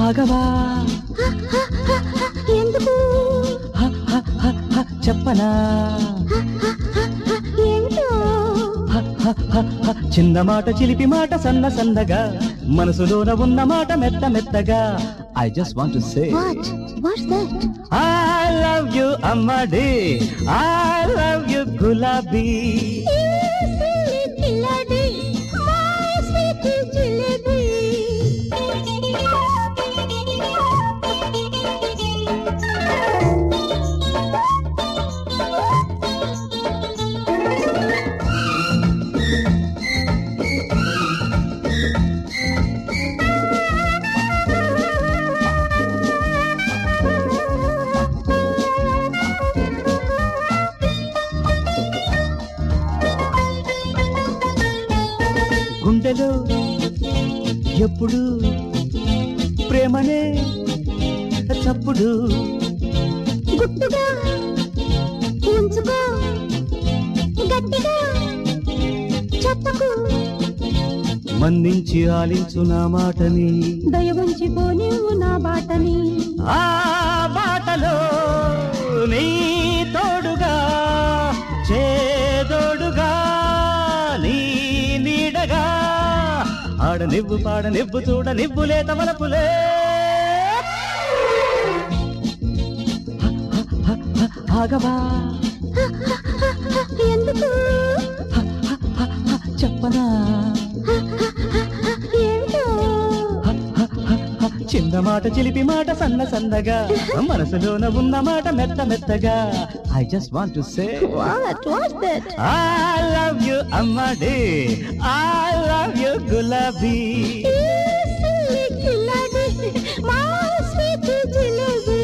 ఆగవా ఎందుకు హ, హ, హ, హ, చెప్పనా ఏంటో హ, హ, హ, హ, చిన్న మాట చిలిపి మాట సన్న సన్నగా మనసులోన ఉన్న మాట మెత్త మెత్తగా I just want say what what's that I love you అమ్మడి ఐ లవ్ యు గులాబీ పిల్లడి మై స్వీట్ జిలేబీ గుండెలో ఎప్పుడు ప్రేమనే చప్పుడు గుట్టుగా ఉంచుకో గట్టిగా చెప్పకు మన్నించి ఆలించు నా మాటని దయవంచి పోనివ్వు నా బాటని ఆ బాటలో నీ తోడుగా చేదోడుగా నీ నీడగా ఆడ నివ్వు పాడ నివ్వు చూడ నివ్వులే తమలపులే ఆగవా ఎందుకు చెప్పనా ఏంటో చిన్న మాట చిలిపి మాట సన్న సన్నగా మనసులోన ఉన్న మాట మెత్త మెత్తగా I just want to say what what's that I love you, Amadi. I love you, Gulabi. పిల్లడి మై స్వీట్ జిలేబీ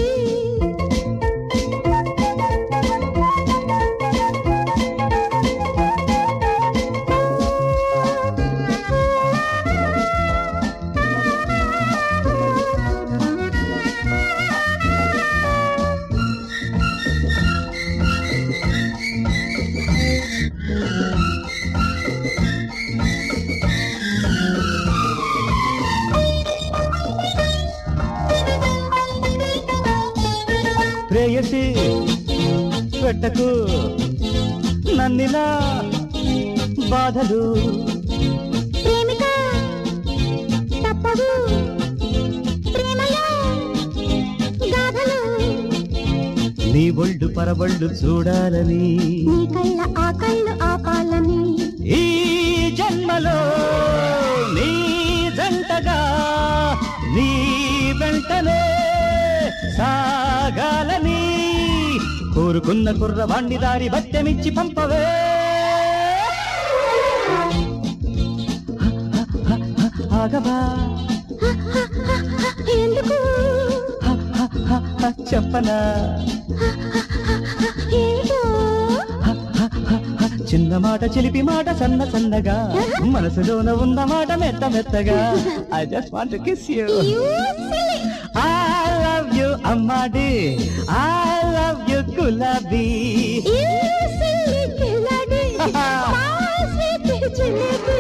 ప్రేయసి పెట్టకు నన్నిలా బాధలు ప్రేమిక తప్పదు ప్రేమలో గాథలు నీ ఒళ్ళు పరబళ్ళు చూడాలని నీ కళ్ళ ఆ కళ్ళు ఆపాలని ఈ జన్మలో నీ జంటగా నీ వెంటనే సాగాలని కోరుకున్న కుర్రవాణ్ణి దారి భత్యమిచ్చి పంపవే ఆగవా ఎందుకు చెప్పనా ఏంటో చిన్న మాట చిలిపి మాట సన్న సన్నగా మనసులోన ఉన్న మాట మెత్త మెత్తగా I just want kiss you You silly. I love you అమ్మాడి ఐ లవ్ యు గులాబీ You silly పిల్లడి. My sweet jalebi